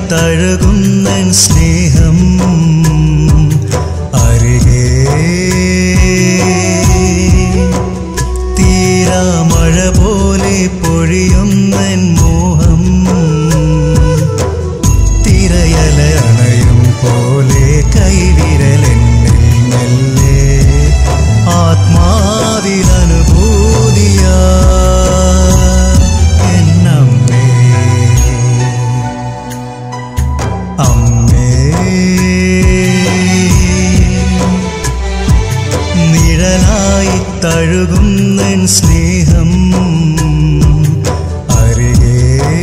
തഴുകുന്നൻ സ്നേഹം അരികെ തീരാ മഴ പോലെ പൊഴിയുന്നൻ മോഹം തിരയല അണയും പോലെ കൈവിരലെന്നിൽ മെല്ലെ ആത്മാവിലനുഭൂതിയ എന്നമ്മേ അമ്മേ നിഴലായി തഴുകുന്നൻ സ്നേഹം അരികെ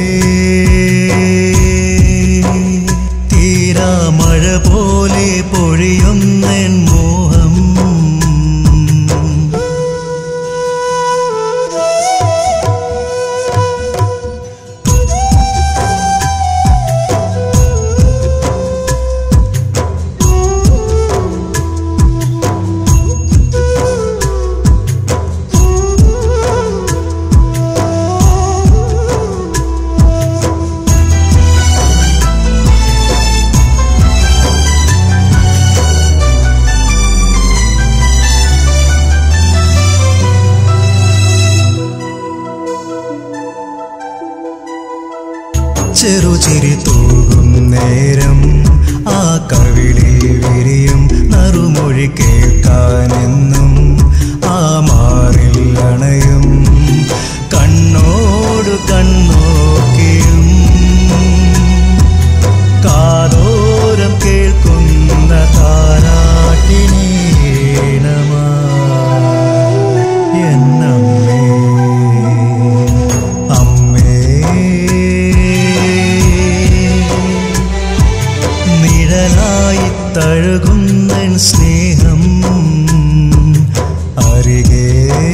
തീരാ മഴ പോലെ പൊഴിയുന്നൻ മോഹം ചെറുചിരി തൂകും നേരം ആ കവിളിൽ വിരിയും നറുമൊഴി കേൾക്കാനെന്നും ആ മാറിൽ അണയും കണ്ണോട് കണ്ണോക്കിയും കാതോരം കേൾക്കുന്ന താരാട്ടിനീണമാ എന്നമ്മേ അമ്മേ നിഴലായി തഴുകുന്നൻ സ്നേഹം അരികെ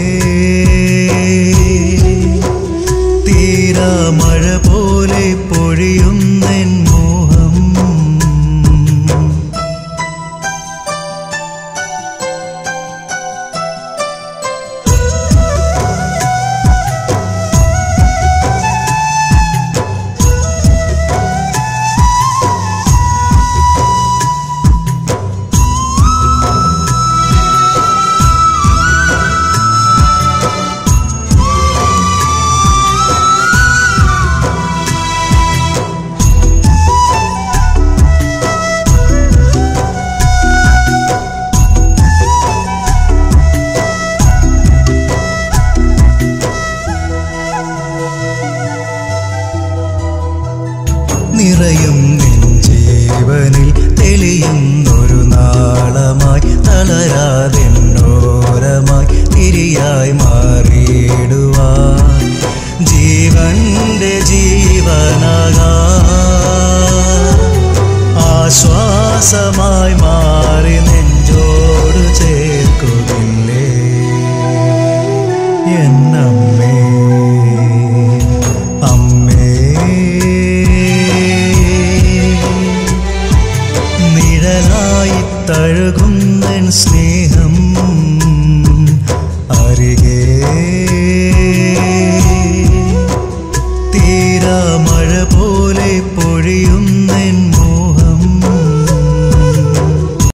തീരാ മഴ പോലെ പൊഴിയുന്നൻ മോഹം നിറയും നെഞ്ചീവനിൽ തെളിയുന്നൊരു നാളമായി തളരാതെന്നോരമായി തിരിയായി മാറിയിടുവാൻ ജീവന്റെ ജീവനകാ ആശ്വാസമായി മാറി നെഞ്ചോട് ചേർക്കുകില്ലേ എന്നമ്മേ അമ്മേ നിഴലായി തഴുകുന്നൻ സ്നേഹം അരികെ തീരാ മഴ പോലെ പൊഴിയും